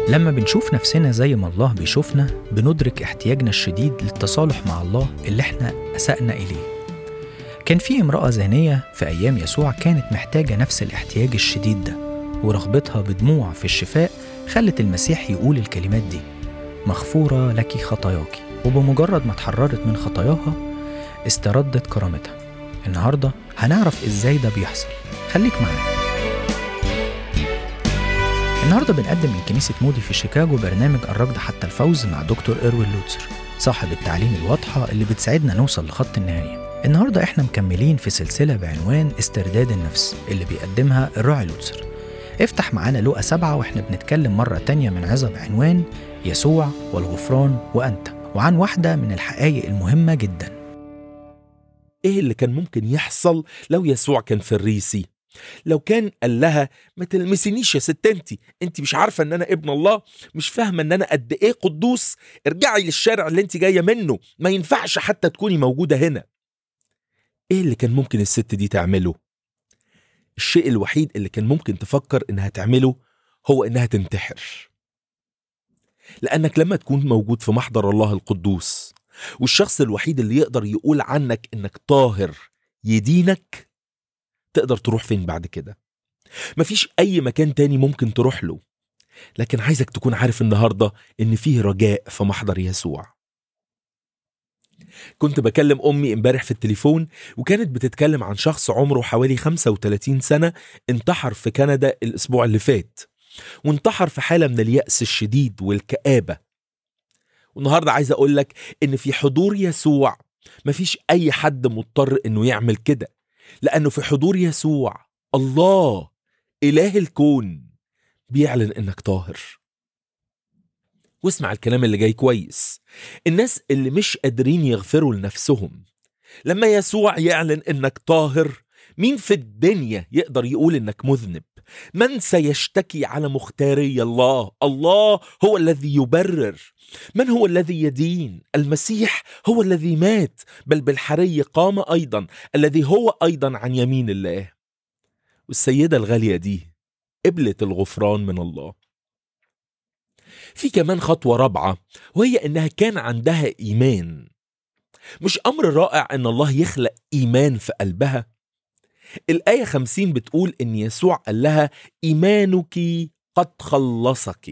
لما بنشوف نفسنا زي ما الله بيشوفنا بندرك احتياجنا الشديد للتصالح مع الله اللي احنا أسأنا إليه كان في امرأة زانية في أيام يسوع كانت محتاجة نفس الاحتياج الشديد ده ورغبتها بدموع في الشفاء خلت المسيح يقول الكلمات دي مغفورة لك خطاياك وبمجرد ما اتحررت من خطاياها استردت كرامتها النهاردة هنعرف ازاي ده بيحصل خليك معانا النهارده بنقدم من كنيسة مودي في شيكاغو برنامج الركض حتى الفوز مع دكتور إروين لوتسر صاحب التعليم الواضحة اللي بتساعدنا نوصل لخط النهاية النهارده احنا مكملين في سلسلة بعنوان استرداد النفس اللي بيقدمها الراعي لوتسر افتح معانا لقا سبعة واحنا بنتكلم مرة تانية من عظة بعنوان يسوع والغفران وأنت وعن واحدة من الحقائق المهمة جدا ايه اللي كان ممكن يحصل لو يسوع كان فريسي لو كان قال لها ما تلمسنيش يا ست انتي انت مش عارفه ان انا ابن الله مش فاهمه ان انا قد ايه قدوس ارجعي للشارع اللي انت جايه منه ما ينفعش حتى تكوني موجوده هنا ايه اللي كان ممكن الست دي تعمله الشيء الوحيد اللي كان ممكن تفكر انها تعمله هو انها تنتحر لانك لما تكون موجود في محضر الله القدوس والشخص الوحيد اللي يقدر يقول عنك انك طاهر يدينك تقدر تروح فين بعد كده مفيش اي مكان تاني ممكن تروح له لكن عايزك تكون عارف النهارده ان فيه رجاء في محضر يسوع كنت بكلم امي امبارح في التليفون وكانت بتتكلم عن شخص عمره حوالي 35 سنه انتحر في كندا الاسبوع اللي فات وانتحر في حاله من الياس الشديد والكابه والنهارده عايز اقول لك ان في حضور يسوع مفيش اي حد مضطر انه يعمل كده لانه في حضور يسوع الله اله الكون بيعلن انك طاهر واسمع الكلام اللي جاي كويس الناس اللي مش قادرين يغفروا لنفسهم لما يسوع يعلن انك طاهر مين في الدنيا يقدر يقول انك مذنب من سيشتكي على مختاري الله الله هو الذي يبرر من هو الذي يدين المسيح هو الذي مات بل بالحري قام ايضا الذي هو ايضا عن يمين الله والسيده الغاليه دي قبلت الغفران من الله في كمان خطوه رابعه وهي انها كان عندها ايمان مش امر رائع ان الله يخلق ايمان في قلبها الآية خمسين بتقول إن يسوع قال لها إيمانك قد خلصك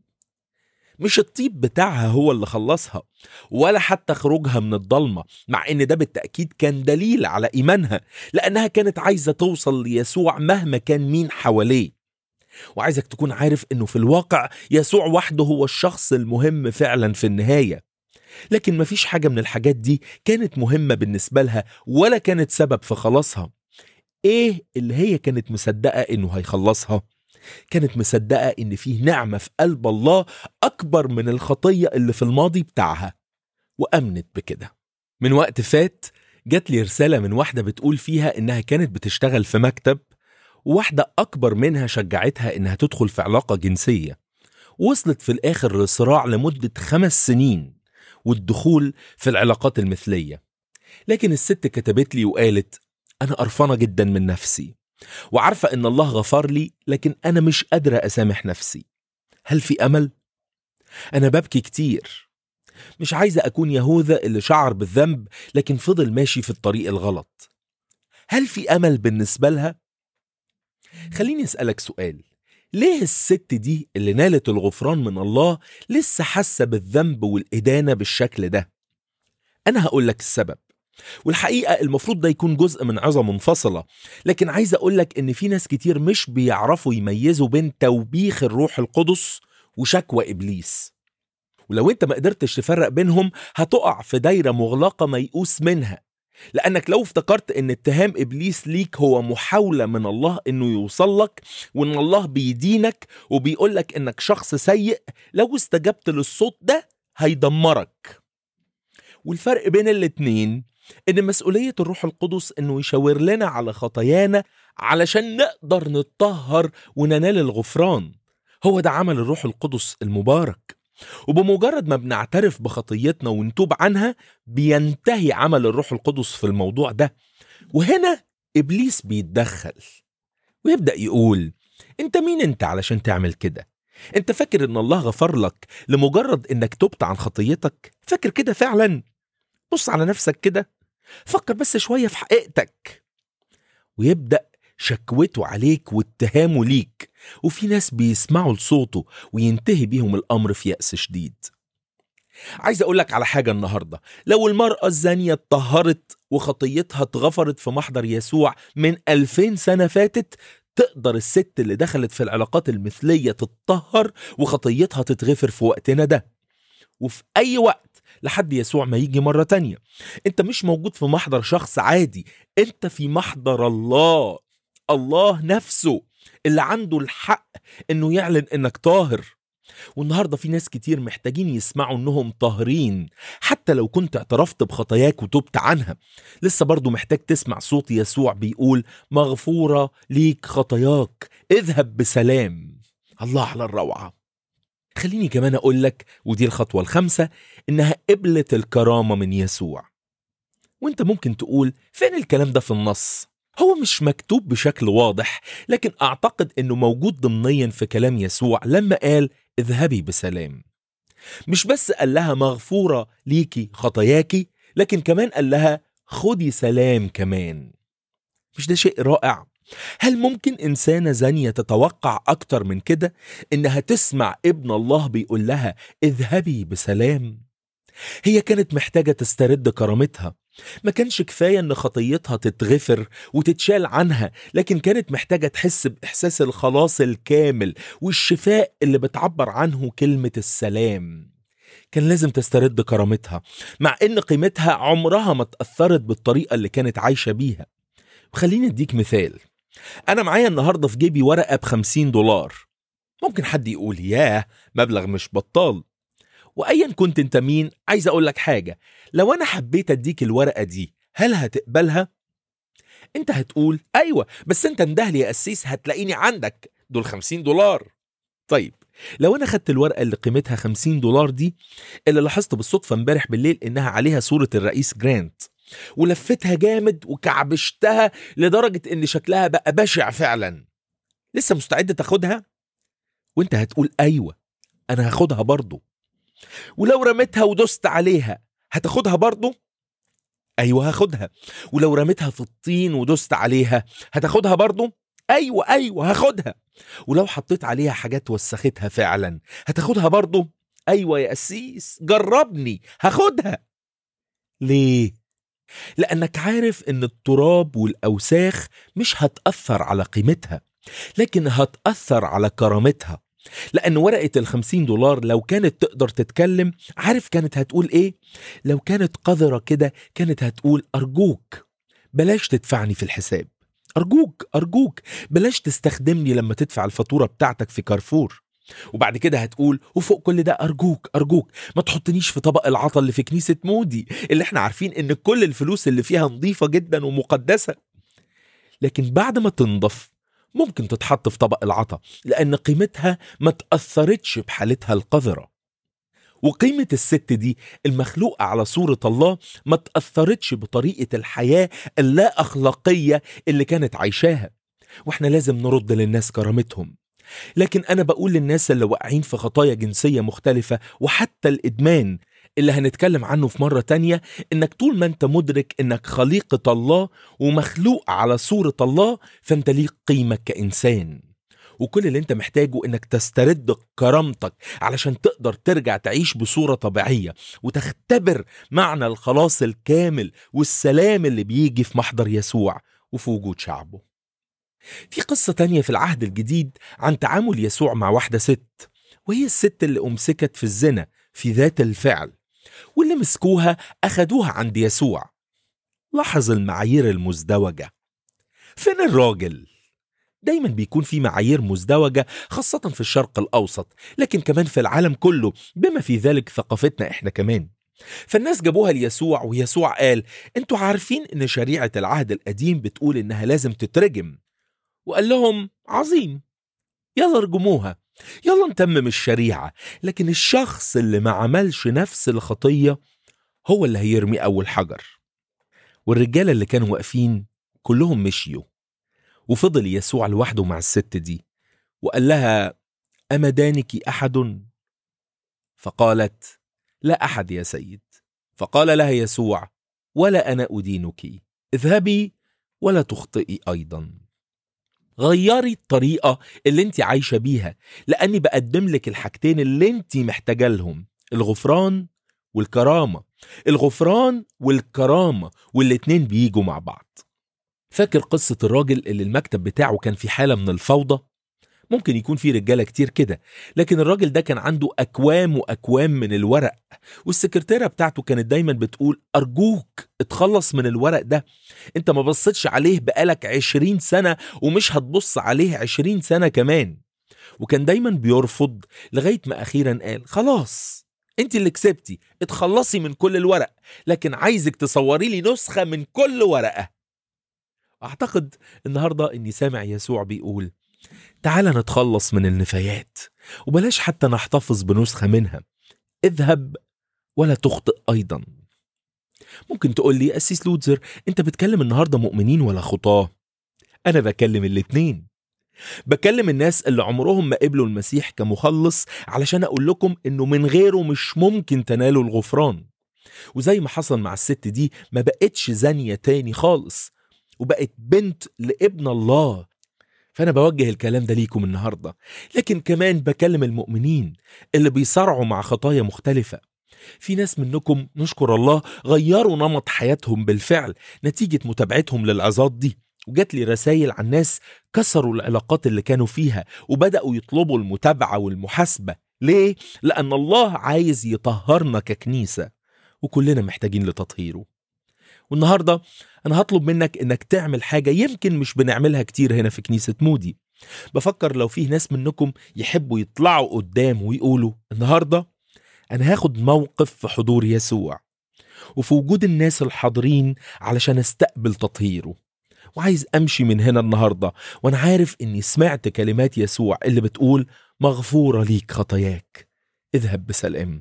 مش الطيب بتاعها هو اللي خلصها ولا حتى خروجها من الضلمة مع إن ده بالتأكيد كان دليل على إيمانها لأنها كانت عايزة توصل ليسوع مهما كان مين حواليه وعايزك تكون عارف إنه في الواقع يسوع وحده هو الشخص المهم فعلا في النهاية لكن مفيش حاجة من الحاجات دي كانت مهمة بالنسبة لها ولا كانت سبب في خلاصها ايه اللي هي كانت مصدقه انه هيخلصها كانت مصدقه ان فيه نعمه في قلب الله اكبر من الخطيه اللي في الماضي بتاعها وامنت بكده من وقت فات جات لي رساله من واحده بتقول فيها انها كانت بتشتغل في مكتب وواحده اكبر منها شجعتها انها تدخل في علاقه جنسيه وصلت في الاخر لصراع لمده خمس سنين والدخول في العلاقات المثليه لكن الست كتبت لي وقالت أنا قرفانة جدا من نفسي وعارفة إن الله غفر لي لكن أنا مش قادرة أسامح نفسي هل في أمل؟ أنا ببكي كتير مش عايزة أكون يهوذا اللي شعر بالذنب لكن فضل ماشي في الطريق الغلط هل في أمل بالنسبة لها؟ خليني أسألك سؤال ليه الست دي اللي نالت الغفران من الله لسه حاسة بالذنب والإدانة بالشكل ده؟ أنا هقول لك السبب والحقيقة المفروض ده يكون جزء من عظة منفصلة لكن عايز أقولك إن في ناس كتير مش بيعرفوا يميزوا بين توبيخ الروح القدس وشكوى إبليس ولو أنت ما قدرتش تفرق بينهم هتقع في دايرة مغلقة ميؤوس منها لأنك لو افتكرت إن اتهام إبليس ليك هو محاولة من الله إنه يوصل لك وإن الله بيدينك وبيقولك إنك شخص سيء لو استجبت للصوت ده هيدمرك والفرق بين الاتنين ان مسؤوليه الروح القدس انه يشاور لنا على خطايانا علشان نقدر نتطهر وننال الغفران هو ده عمل الروح القدس المبارك وبمجرد ما بنعترف بخطيتنا ونتوب عنها بينتهي عمل الروح القدس في الموضوع ده وهنا ابليس بيتدخل ويبدا يقول انت مين انت علشان تعمل كده انت فاكر ان الله غفر لك لمجرد انك تبت عن خطيتك فاكر كده فعلا بص على نفسك كده فكر بس شوية في حقيقتك ويبدأ شكوته عليك واتهامه ليك وفي ناس بيسمعوا لصوته وينتهي بيهم الأمر في يأس شديد عايز أقولك على حاجة النهاردة لو المرأة الزانية اتطهرت وخطيتها اتغفرت في محضر يسوع من ألفين سنة فاتت تقدر الست اللي دخلت في العلاقات المثلية تتطهر وخطيتها تتغفر في وقتنا ده وفي أي وقت لحد يسوع ما يجي مرة تانية انت مش موجود في محضر شخص عادي انت في محضر الله الله نفسه اللي عنده الحق انه يعلن انك طاهر والنهاردة في ناس كتير محتاجين يسمعوا انهم طاهرين حتى لو كنت اعترفت بخطاياك وتبت عنها لسه برضو محتاج تسمع صوت يسوع بيقول مغفورة ليك خطاياك اذهب بسلام الله على الروعة خليني كمان اقول لك ودي الخطوة الخامسة انها قبلت الكرامة من يسوع وانت ممكن تقول فين الكلام ده في النص هو مش مكتوب بشكل واضح لكن اعتقد انه موجود ضمنيا في كلام يسوع لما قال اذهبي بسلام مش بس قال لها مغفورة ليكي خطاياكي لكن كمان قال لها خدي سلام كمان مش ده شيء رائع هل ممكن إنسانة زانية تتوقع أكتر من كده إنها تسمع ابن الله بيقول لها اذهبي بسلام هي كانت محتاجة تسترد كرامتها ما كانش كفاية إن خطيتها تتغفر وتتشال عنها لكن كانت محتاجة تحس بإحساس الخلاص الكامل والشفاء اللي بتعبر عنه كلمة السلام كان لازم تسترد كرامتها مع إن قيمتها عمرها ما اتأثرت بالطريقة اللي كانت عايشة بيها وخليني أديك مثال أنا معايا النهاردة في جيبي ورقة بخمسين دولار ممكن حد يقول ياه مبلغ مش بطال وايا كنت انت مين عايز اقول لك حاجه لو انا حبيت اديك الورقه دي هل هتقبلها انت هتقول ايوه بس انت اندهلي يا قسيس هتلاقيني عندك دول 50 دولار طيب لو انا خدت الورقه اللي قيمتها 50 دولار دي اللي لاحظت بالصدفه امبارح بالليل انها عليها صوره الرئيس جرانت ولفتها جامد وكعبشتها لدرجه ان شكلها بقى بشع فعلا لسه مستعد تاخدها وانت هتقول ايوه انا هاخدها برضه ولو رميتها ودست عليها هتاخدها برضه ايوه هاخدها ولو رميتها في الطين ودست عليها هتاخدها برضه ايوه ايوه هاخدها ولو حطيت عليها حاجات وسختها فعلا هتاخدها برضه ايوه يا قسيس جربني هاخدها ليه لانك عارف ان التراب والاوساخ مش هتاثر على قيمتها لكن هتاثر على كرامتها لأن ورقة الخمسين دولار لو كانت تقدر تتكلم عارف كانت هتقول إيه؟ لو كانت قذرة كده كانت هتقول أرجوك بلاش تدفعني في الحساب أرجوك أرجوك بلاش تستخدمني لما تدفع الفاتورة بتاعتك في كارفور وبعد كده هتقول وفوق كل ده أرجوك أرجوك ما تحطنيش في طبق العطا اللي في كنيسة مودي اللي احنا عارفين إن كل الفلوس اللي فيها نظيفة جدا ومقدسة لكن بعد ما تنضف ممكن تتحط في طبق العطا لأن قيمتها ما تأثرتش بحالتها القذرة وقيمة الست دي المخلوقة على صورة الله ما تأثرتش بطريقة الحياة اللا أخلاقية اللي كانت عايشاها واحنا لازم نرد للناس كرامتهم لكن أنا بقول للناس اللي واقعين في خطايا جنسية مختلفة وحتى الإدمان اللي هنتكلم عنه في مرة تانية إنك طول ما أنت مدرك إنك خليقة الله ومخلوق على صورة الله فأنت ليك قيمة كإنسان وكل اللي انت محتاجه انك تسترد كرامتك علشان تقدر ترجع تعيش بصورة طبيعية وتختبر معنى الخلاص الكامل والسلام اللي بيجي في محضر يسوع وفي وجود شعبه في قصة تانية في العهد الجديد عن تعامل يسوع مع واحدة ست وهي الست اللي أمسكت في الزنا في ذات الفعل واللي مسكوها أخدوها عند يسوع لاحظ المعايير المزدوجة فين الراجل؟ دايما بيكون في معايير مزدوجة خاصة في الشرق الأوسط لكن كمان في العالم كله بما في ذلك ثقافتنا إحنا كمان فالناس جابوها ليسوع ويسوع قال انتوا عارفين ان شريعة العهد القديم بتقول انها لازم تترجم وقال لهم عظيم يلا ارجموها يلا نتمم الشريعة لكن الشخص اللي ما عملش نفس الخطية هو اللي هيرمي أول حجر والرجالة اللي كانوا واقفين كلهم مشيوا وفضل يسوع لوحده مع الست دي وقال لها أما دانك أحد؟ فقالت لا أحد يا سيد فقال لها يسوع ولا أنا أدينك اذهبي ولا تخطئي أيضا غيري الطريقة اللي انت عايشة بيها لأني بقدم لك الحاجتين اللي انت محتاجة لهم الغفران والكرامة الغفران والكرامة والاتنين بيجوا مع بعض فاكر قصة الراجل اللي المكتب بتاعه كان في حالة من الفوضى ممكن يكون في رجالة كتير كده لكن الراجل ده كان عنده أكوام وأكوام من الورق والسكرتيرة بتاعته كانت دايما بتقول أرجوك اتخلص من الورق ده انت ما بصيتش عليه بقالك عشرين سنة ومش هتبص عليه عشرين سنة كمان وكان دايما بيرفض لغاية ما أخيرا قال خلاص انت اللي كسبتي اتخلصي من كل الورق لكن عايزك تصوري لي نسخة من كل ورقة أعتقد النهاردة إني سامع يسوع بيقول تعال نتخلص من النفايات وبلاش حتى نحتفظ بنسخة منها اذهب ولا تخطئ أيضا ممكن تقول لي أسيس لوتزر أنت بتكلم النهاردة مؤمنين ولا خطاة أنا بكلم الاتنين بكلم الناس اللي عمرهم ما قبلوا المسيح كمخلص علشان أقول لكم إنه من غيره مش ممكن تنالوا الغفران وزي ما حصل مع الست دي ما بقتش زانية تاني خالص وبقت بنت لابن الله فأنا بوجه الكلام ده ليكم النهاردة لكن كمان بكلم المؤمنين اللي بيصارعوا مع خطايا مختلفة في ناس منكم نشكر الله غيروا نمط حياتهم بالفعل نتيجة متابعتهم للعظات دي وجات لي رسائل عن ناس كسروا العلاقات اللي كانوا فيها وبدأوا يطلبوا المتابعة والمحاسبة ليه؟ لأن الله عايز يطهرنا ككنيسة وكلنا محتاجين لتطهيره والنهاردة أنا هطلب منك إنك تعمل حاجة يمكن مش بنعملها كتير هنا في كنيسة مودي بفكر لو فيه ناس منكم يحبوا يطلعوا قدام ويقولوا النهاردة أنا هاخد موقف في حضور يسوع وفي وجود الناس الحاضرين علشان استقبل تطهيره وعايز أمشي من هنا النهاردة وأنا عارف إني سمعت كلمات يسوع اللي بتقول مغفورة ليك خطاياك اذهب بسلام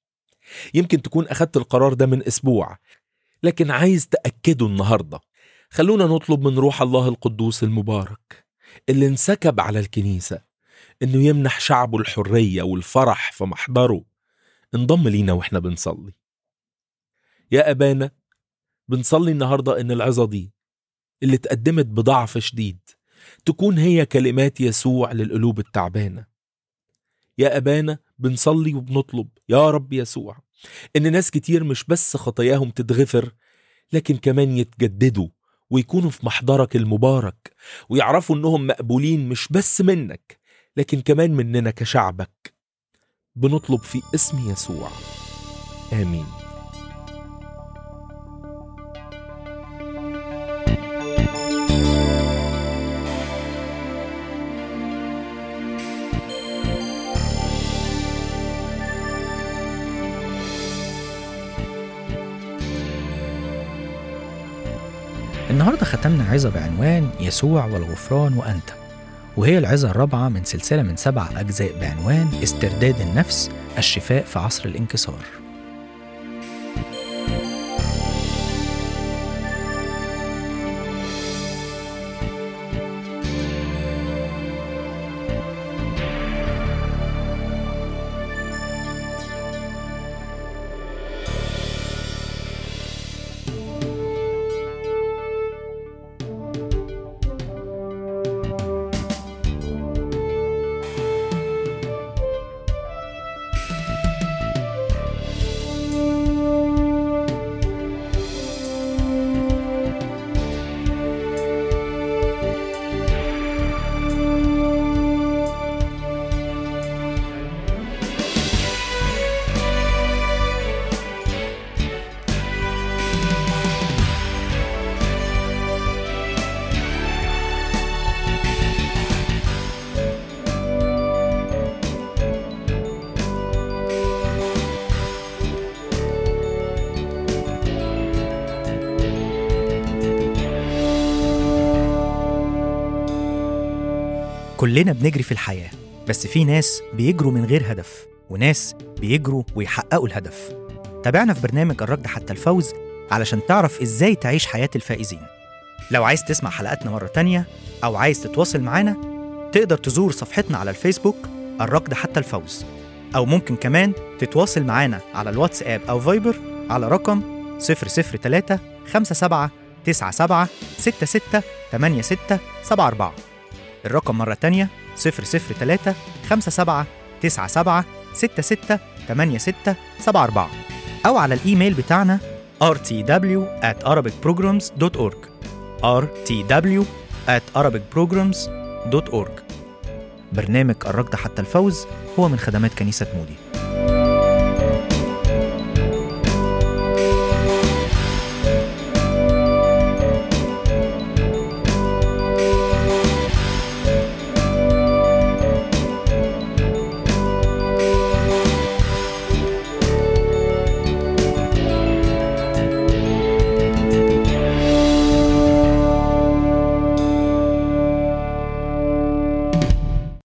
يمكن تكون أخدت القرار ده من أسبوع لكن عايز تأكده النهاردة خلونا نطلب من روح الله القدوس المبارك اللي انسكب على الكنيسة إنه يمنح شعبه الحرية والفرح في محضره انضم لينا واحنا بنصلي يا أبانا بنصلي النهاردة إن العظة دي اللي اتقدمت بضعف شديد تكون هي كلمات يسوع للقلوب التعبانة يا أبانا بنصلي وبنطلب يا رب يسوع إن ناس كتير مش بس خطاياهم تتغفر لكن كمان يتجددوا ويكونوا في محضرك المبارك ويعرفوا إنهم مقبولين مش بس منك لكن كمان مننا كشعبك بنطلب في اسم يسوع آمين النهاردة ختمنا عظة بعنوان يسوع والغفران وأنت وهي العظة الرابعة من سلسلة من سبع أجزاء بعنوان استرداد النفس الشفاء في عصر الانكسار كلنا بنجري في الحياة بس في ناس بيجروا من غير هدف وناس بيجروا ويحققوا الهدف تابعنا في برنامج الركض حتى الفوز علشان تعرف ازاي تعيش حياة الفائزين لو عايز تسمع حلقاتنا مرة تانية أو عايز تتواصل معانا تقدر تزور صفحتنا على الفيسبوك الركض حتى الفوز أو ممكن كمان تتواصل معانا على الواتساب أو فايبر على رقم 003 57 97 66 86 74 الرقم مرة تانية 003 57 97 66 86 74 أو على الإيميل بتاعنا rtw at arabicprograms.org rtw at arabicprograms.org برنامج الركض حتى الفوز هو من خدمات كنيسة مودي